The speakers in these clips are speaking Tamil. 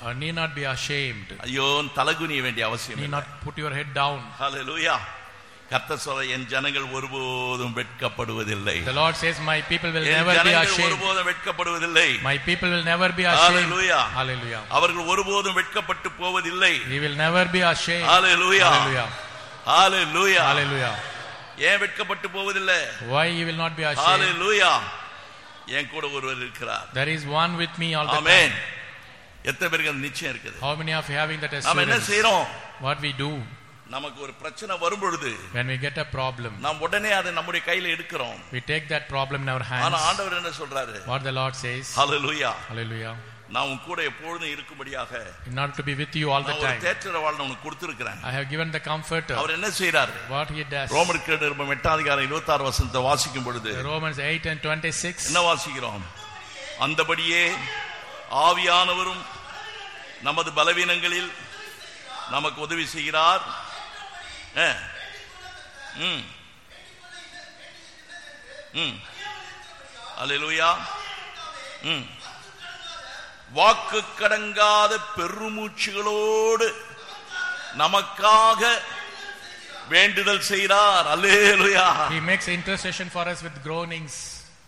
or need not be ashamed. ஐயோ தலகுனிய வேண்டிய அவசியம் Need இல்லை. not put your head down. ஹalleluya கர்த்தர் சொல்ற என் ஜனங்கள் ஒருபோதும் வெட்கப்படுவதில்லை The Lord says, My people will N never be ஜனங்கள் ashamed. ஒருபோதும் வெட்கப்படுவதில்லை My people will never be ashamed. Hallelujah. Hallelujah. அவர்கள் ஒருபோதும் வெட்கப்பட்டு போவதில்லை He will never be ashamed. Hallelujah Hallelujah. Hallelujah Hallelujah. ஏன் வெட்கப்பட்டு போவதில்லை Why he will not be ashamed? ஹalleluya என் கூட ஒருவர் இருக்கிறார் There is one with me all the amen time. எத்தனை பேருக்கு அந்த நிச்சயம் இருக்குது How many of you having that நாம என்ன assurance? செய்யறோம் What we do நமக்கு ஒரு பிரச்சனை வரும் பொழுது when we get a problem, நாம் உடனே அதை நம்முடைய கையில எடுக்கிறோம் we take that problem in our ஆனா hands. ஆண்டவர் என்ன சொல்றாரு What the Lord says, hallelujah Hallelujah. நான் உன் கூட எப்பொழுதும் இருக்கும்படியாக In order to be with you all the நான் ஒரு time, தேற்றர வாழ் உனக்கு கொடுத்திருக்கிறேன் I have given the comforter. அவர் என்ன செய்யறாரு What he does. ரோமருக்கு நிருபம் எட்டாம் அதிகாரம் இருபத்தி ஆறு வசனத்தை வாசிக்கும் பொழுது Romans 8 and 26. என்ன வாசிக்கிறோம் அந்தபடியே ஆவியானவரும் நமது பலவீனங்களில் நமக்கு உதவி செய்கிறார் அஹ். ம். ம். அல்லேலூயா ம். வாக்கு கடங்காத பெருமூச்சுகளோடு நமக்காக வேண்டுதல் செய்கிறார் அல்லேலூயா He makes intercession for us with groanings.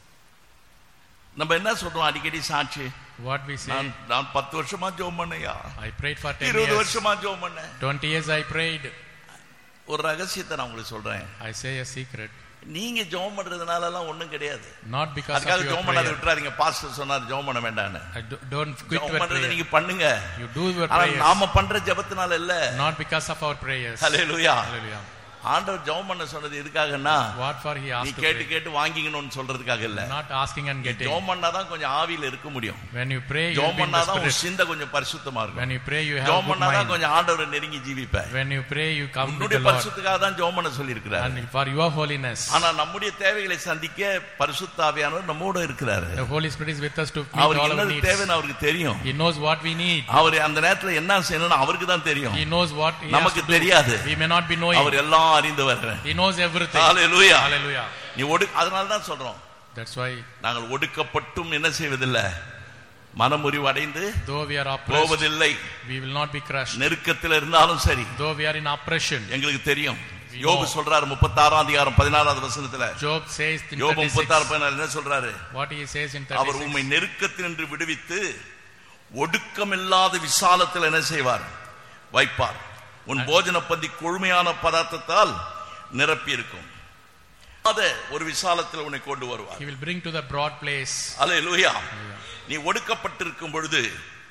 நம்ம என்ன சொல்றோம் அடிக்கடி சாட்சி What we say, நான் நான் பத்து வருஷமா ஜோம் பண்ணையா I prayed for 10 இருபது years. வருஷமா ஜோம் பண்ணேன் 20 years I prayed. ஒரு ரகசியத்தை நான் உங்களுக்கு சொல்றேன் I say a secret. நீங்க ஜோம் பண்றதுனால எல்லாம் ஒண்ணும் கிடையாது Not because of அதுக்காக your ஜோம் பண்ணாத prayer. விட்டுறாதீங்க பாஸ்டர் சொன்னார் ஜோம் பண்ண வேண்டாம்னு I do- don't quit ஜோம் your பண்றது prayer. நீங்க பண்ணுங்க You do your ஆனா prayers. நாம பண்ற ஜெபத்தினால இல்ல Not because of our prayers. Hallelujah Hallelujah. ஆண்டவர் ஜெபம் பண்ண சொன்னது எதுக்காகன்னா What for he நீ asked to கேட்டு pray. கேட்டு வாங்கிக்கணும்னு சொல்றதுக்காக இல்ல Not asking and getting. ஜெபம் பண்ணாதான் கொஞ்சம் ஆவியில இருக்க முடியும் When you pray, you will ஜெபம் be in the பண்ணாதான் உன் spirit. சிந்தை கொஞ்சம் பரிசுத்தமா When இருக்கும் you pray, you have ஜெபம் good பண்ணாதான் mind. கொஞ்சம் ஆண்டவரை நெருங்கி ஜீவிப்ப When you pray, you come with உன்னுடைய the Lord. பரிசுத்துக்காக தான் ஜெபம் பண்ண சொல்லி இருக்கிறார் And for your holiness. ஆனா நம்முடைய தேவைகளை சந்திக்க பரிசுத்தாவியானவர் நம்மோட இருக்கிறாரு The Holy Spirit is with us to meet அவருக்கு all our என்னது needs. தேவைன்னு அவருக்கு தெரியும் He knows what we need. அவர் அந்த நேரத்துல என்ன செய்யணும்னு அவருக்கு தான் தெரியும் He knows what he has நமக்கு to do. தெரியாது We may not be knowing. அவர் எல்லாம் அறிந்தவர் He knows everything. Hallelujah Hallelujah. நீ ஒடு அதனால தான் சொல்றோம் That's why, நாங்கள் ஒடுக்கப்பட்டும் என்ன செய்வதில்லை மனமுறிவு அடைந்து though we are oppressed, போவதில்லை we will not be crushed. நெருக்கத்தில் இருந்தாலும் சரி Though we are in oppression, எங்களுக்கு தெரியும் We யோபு know. சொல்றாரு முப்பத்தாறாம் அதிகாரம் பதினாறாவது வசனத்துல Job says in யோபு 36, முப்பத்தாறு பதினாறு என்ன சொல்றாரு what he says in அவர் 36, உம்மை நெருக்கத்தினின்று விடுவித்து ஒடுக்கமில்லாத விசாலத்தில் என்ன செய்வார் வைப்பார் உன் போஜன பந்தி கொழுமையான பதார்த்தத்தால் நிரப்பி இருக்கும் அத ஒரு விசாலத்தில் உன்னை கொண்டு வருவார் he will bring to the broad place. அல்லேலூயா நீ ஒடுக்கப்பட்டிருக்கும் பொழுது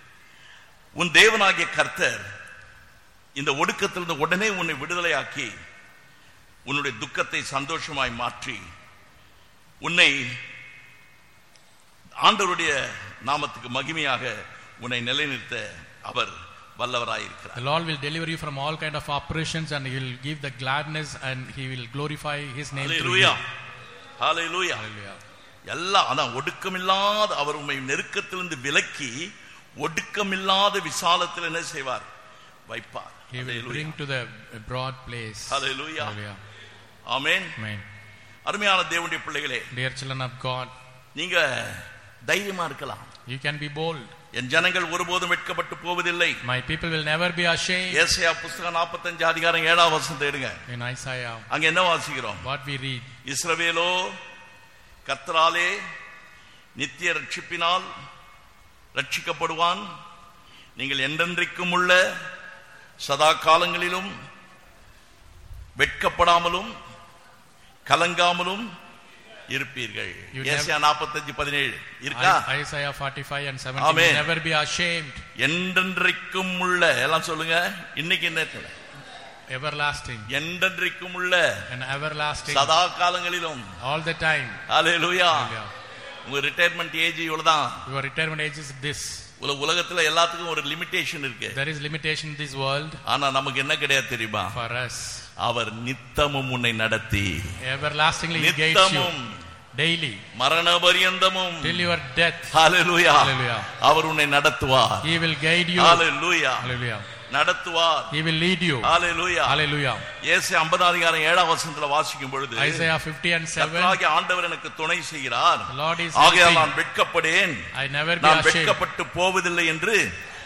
உன் தேவனாகிய கர்த்தர் இந்த ஒடுக்கத்திலிருந்து உடனே உன்னை விடுதலையாக்கி உன்னுடைய துக்கத்தை சந்தோஷமாய் மாற்றி உன்னை ஆண்டவருடைய நாமத்துக்கு மகிமையாக உன்னை நிலைநிறுத்த அவர் வல்லவராயிருக்கிறார் The Lord will deliver you from all kind of oppressions and he will give the gladness and he will glorify his name through you. Hallelujah hallelujah Hallelujah. எல்லாம் அதான் ஒடுக்கமில்லாத அவர் உண்மை நெருக்கத்திலிருந்து விலக்கி ஒடுக்கமில்லாத விசாலத்தில் என்ன செய்வார் வைப்பார் He will Hallelujah. bring to the broad place. Hallelujah. Hallelujah. Amen Amen. அருமையான தேவனுடைய பிள்ளைகளே Dear children of God, நீங்க தைரியமா இருக்கலாம் you can be bold. என் ஜனங்கள் ஒருபோதும் வெட்கப்பட்டு போவதில்லை My people will never be ashamed. ஏசாயா புஸ்தகம் 45 அதிகாரம் ஏழாம் வசனத்தை எடுங்க In Isaiah, அங்க என்ன வாசிக்கிறோம் what we read, இஸ்ரவேலோ கர்த்தராலே நித்திய ரட்சிப்பினால் ரட்சிக்கப்படுவான் நீங்கள் என்றென்றைக்கும் உள்ள சதா காலங்களிலும் வெட்கப்படாமலும் கலங்காமலும் இருப்பீர்கள் You ஏசியா நாற்பத்தஞ்சு பதினேழு இருக்கா I- Isaiah 45 and 17 Amen. will never be ashamed. என்றென்றைக்கும் உள்ள எல்லாம் சொல்லுங்க இன்னைக்கு என்ன Everlasting என்றென்றைக்கும் உள்ள and everlasting சதா காலங்களிலும் all the time. Alleluia Hallelujah. உங்க ரிட்டையர்மெண்ட் ஏஜ் இவ்வளவுதான் Your retirement age is this. உல- உலகத்துல எல்லாத்துக்கும் ஒரு லிமிட்டேஷன் இருக்கு There is limitation in this world ஆனா நமக்கு என்ன கிடையாது தெரியுமா for us. அவர் நித்தமும் உன்னை நடத்தி Everlastingly He guides you நித்தமும் daily மரண பரியந்தமும் till your death. Hallelujah Hallelujah. அவர் உன்னை நடத்துவார் He will guide you. Hallelujah Hallelujah. நடத்துவார் He will lead you. Hallelujah Hallelujah. இயேசு 50 அதிகாரம் 7 வசனத்துல வாசிக்கும் பொழுது Isaiah 50 and 7. கர்த்தராகிய ஆண்டவர் எனக்கு துணை செய்கிறார் The Lord is ஆகையால் helping. நான் வெட்கப்படேன் I never be நான் ashamed. வெட்கப்பட்டு போவதில்லை என்று